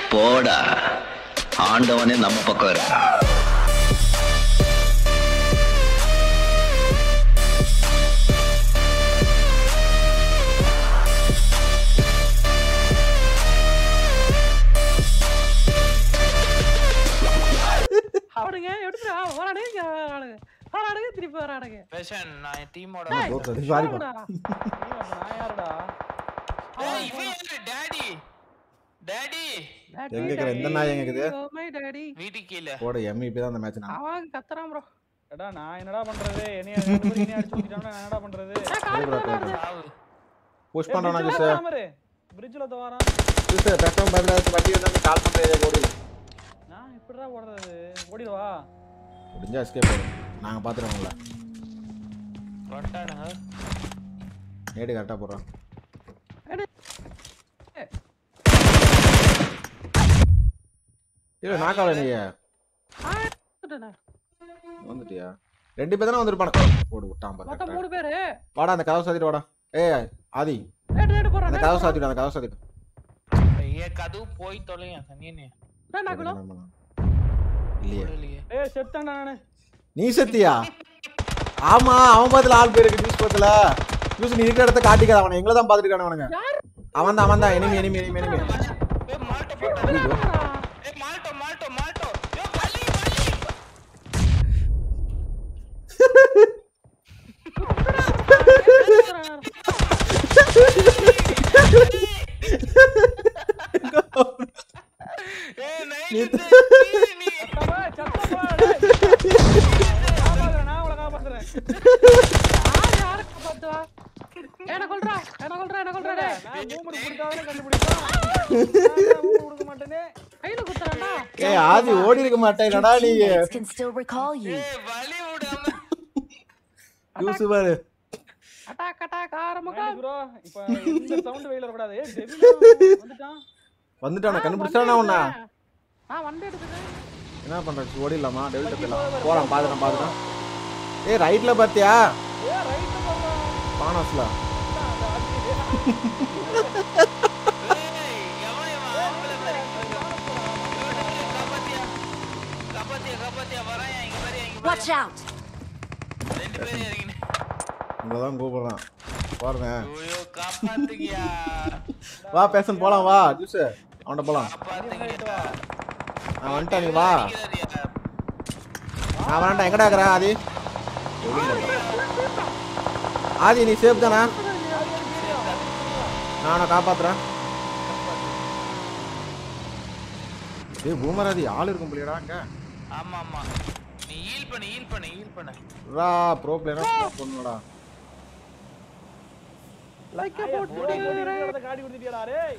போடா ஆண்டவனே நம்ம பக்கம் இருக்கான் அவனுங்க எடுத்துடா வரானுங்க இங்க வரானுங்க வரானுங்க திருப்பி வரானுங்க பேஷன் நான் டீமோட டேய், bro, sorry, sorry bro. வாடா. நான் யாருடா ஏய் இவன் யாரு டாடி டாடி Daddy, எங்க இருக்கிற எந்த நாய் எங்க இருக்குது? oh my daddy. வீட்டுக்கு கீழே போட எம்இபி தான் அந்த மேட்ச் நான் அவன் கத்துறான் bro. எடா நான் என்னடா பண்றது என்னைய ரெண்டு பேரும் என்னைய அடிச்சு ஊத்திட்டாங்கன்னா நான் என்னடா பண்றது ஏய், காலு bro, மேல வருது. சாவு புஷ் பண்றானா ஜூஸ் பிரிட்ஜ்ல தவறான் ஜூஸ் பேசாம பதிலா வண்டி இருந்தா நீ கால் பண்ற ஏரியா ஓடி நான் எப்படிடா ஓடுறது ஓடிடுவா முடிஞ்சா எஸ்கேப் ஆயிடும் நாங்க பாத்துறோம்ல வந்துட்டானுங்க நேடு கரெக்டா போடுறோம் இல்ல நான் கால நீ ஆ, எடுத்துட்டேனே. வந்துட்டியா ரெண்டு பேர் தானே வந்திருப்பானு போடு விட்டான் மொத்தம் பாரு மூணு பேரு வாடா அந்த கதவை சாத்திட்டு வாடா ஏய் ஆதி ரேடு ரேடு போறான் அந்த கதவை சாத்திட்டு அந்த கதவை சாத்திட்டு ஏ கதவு போய் தொலையா சனியனே நாக்குல இல்லையே இல்லையே ஏய் செத்தான்டா நானு நீ செத்தியா ஆமா அவன் பதில் ஆள் பேர் இருக்கு நியூஸ் பத்துல நியூஸ் நீ இருக்கிற இடத்த காட்டிக்காத அவனை எங்களை தான் பாத்துட்டு அவனுங்க அவன் தான் அவன் தான் எனிமி எனிமி எனிமி எனிமி ஏய் மால்டோ போட்டா ஏய் மால்டோ மால்டோ மால்டோ ஏ வலி வலி ஏய் நைட் நீ சத்தமா சத்தமா காப்பாத்துறேன் நான் உங்களை காப்பாத்துறேன் என்ன கொல்றா என்ன கொல்றா என்ன கொல்றா டேய். நான் மூமெண்ட் கொடுத்தாதானே கண்டுபிடிப்பேன் நான் மூமெண்ட் கொடுக்க மாட்டேனே கையில குத்துறான்டா ஏய் ஆதி ஓடி இருக்க மாட்டேங்கடா நீ Teammates can still recall you. ஏய் வலி விடாம நியூஸ் பாரு அட்டாக் அட்டாக் ஆரம்பம் ப்ரோ இப்போ இந்த சவுண்ட் வெயில வரக்கூடாது ஏய் டெவில் வந்துட்டான் வந்துட்டான கண்டுபிடிச்சானா உன்ன நான் வண்டி எடுத்துட்டேன் என்ன பண்றது ஓடிடலாமா டெவில்ட்ட போயிடலாம் போலாம் பாத்துறேன் பாத்துறேன் ஏய் ரைட்ல பாத்தியா ஏய் ரைட்ல போறா பானஸ்ல ஏய் எவன் இவன் ஆம்பளை மாதிரி காப்பாத்தியா காப்பாத்தியா காப்பாத்தியா வராயா இங்க பாரு இங்க பாரு Watch out! ரெண்டு பேரும் இறங்கினு உங்களை தான் கூப்பிடுறான் பாருங்க ஐயோ காப்பாத்துக்கியா வா பேசன் போலாம் வா ஜூஸ் அவன்கிட்ட போலாம் காப்பாத்துக்கியா நான் வந்துட்டேன் நீ வா அடிக்கிறாரியா? நான் வேண்டாம் எங்கடா இருக்கிற ஆதி ஆதி நீ சேஃப் தானா நான் அவனை காப்பாத்துறேன் ஏய் பூமராதி ஆள் இருக்கும் போலியடா அங்க ஆமா ஆமா நீ ஹீல் பண்ணு ஹீல் பண்ணு ஹீல் பண்ணு ரா ப்ரோ பிளேயரா பொண்ணுடா லைக்க போடி போட்டு போடி இருக்கிறத காடி கொடுத்துட்டியாடா டேய்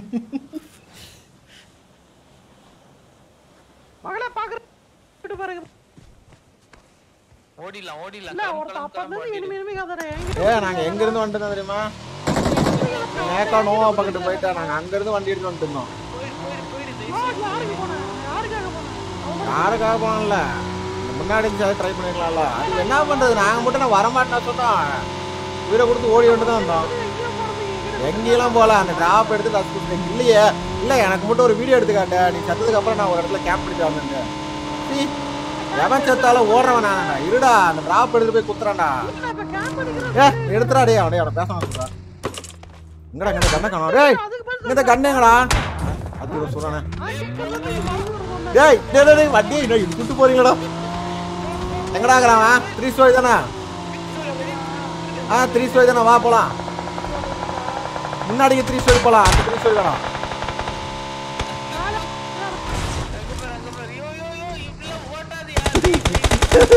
மகளே பாக்குற பாருங்க ஓடிடலாம் ஓடிடலாம் இல்ல கிளம்பு, ஒருத்த கிளம்பு, அப்பா கிளம்பு, இருந்து இனிமே ஓடிடு. இனிமே கதறேன் ஏ நாங்க எங்க இருந்து வந்துட்டோம் தெரியுமா நேக்கா நோவா பக்கத்து போயிட்டா நாங்க அங்க இருந்து வண்டி எடுத்து வந்துட்டு இருந்தோம் போயிடு போயிடு போயிடு தயவு யாருக்கு போனேன் யாருக்காக போனேன் யாருக்காக போனோம்ல முன்னாடி இருந்துச்சு ட்ரை பண்ணிக்கலாம்ல அது என்ன பண்றது நாங்க மட்டும் நான் வரமாட்டேன் சொன்னோம் உயிரை கொடுத்து ஓடி வந்துட்டு தான் வந்தோம் எங்கேயெல்லாம் போல அந்த டிராப் எடுத்து டச் கொடுத்தேன் இல்லையே இல்ல எனக்கு மட்டும் ஒரு வீடியோ எடுத்து காட்ட நீ செத்ததுக்கு அப்புறம் நான் ஒரு இடத்துல கேம்ப் பண்ணிட்டு வந்தேன் சீ, எவன் செத்தாலும் ஓடுறவன் நான் இருடா அந்த டிராப் எடுத்து போய் குத்துறான்டா இப்ப கேம்ப் அடிக்கிறேன் ஏ எடுத்துடா டேய் அவனே அவனை பேச மாட்டா எங்கடா எங்க கண்ணை காணோம் டேய் இந்த கண்ணு எங்கடா அது ஒரு சொல்றானே டேய் டேய் டேய், டேய் வண்டி இன்னும் இது கூட்டு போறீங்களா எங்கடா இருக்கிறான் த்ரீ ஸ்டோரி தானே ஆ த்ரீ ஸ்டோரி தானே வா போலாம் முன்னாடி த்ரீ ஸ்டோரி போலாம் அந்த த்ரீ ஸ்டோரி தானே அங்க பாரு, அங்க பாரு. ஐயோ, ஐயோ, ஐயோ, இப்படிலாம் ஓட்டாதயா.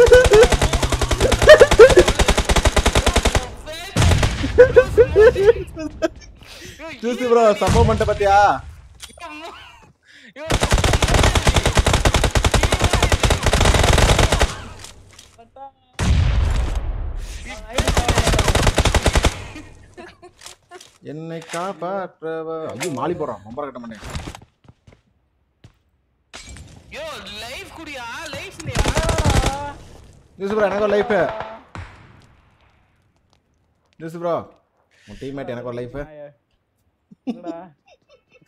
ஜூசி ப்ரோ சம்பவம் பண்ணிட்ட பாத்தியா ஐயோ, என்னை காப்பாற்றவ ஐயோ மாலி போறான் மம்பர கட்ட மாட்டேன் ஐயோ, life குடியா? life இல்லையா? ஜூசி ப்ரோ எனக்கு ஒரு லைஃப் ஜூசி ப்ரோ உன் டீம்மேட் எனக்கு ஒரு லைஃப் என்னடா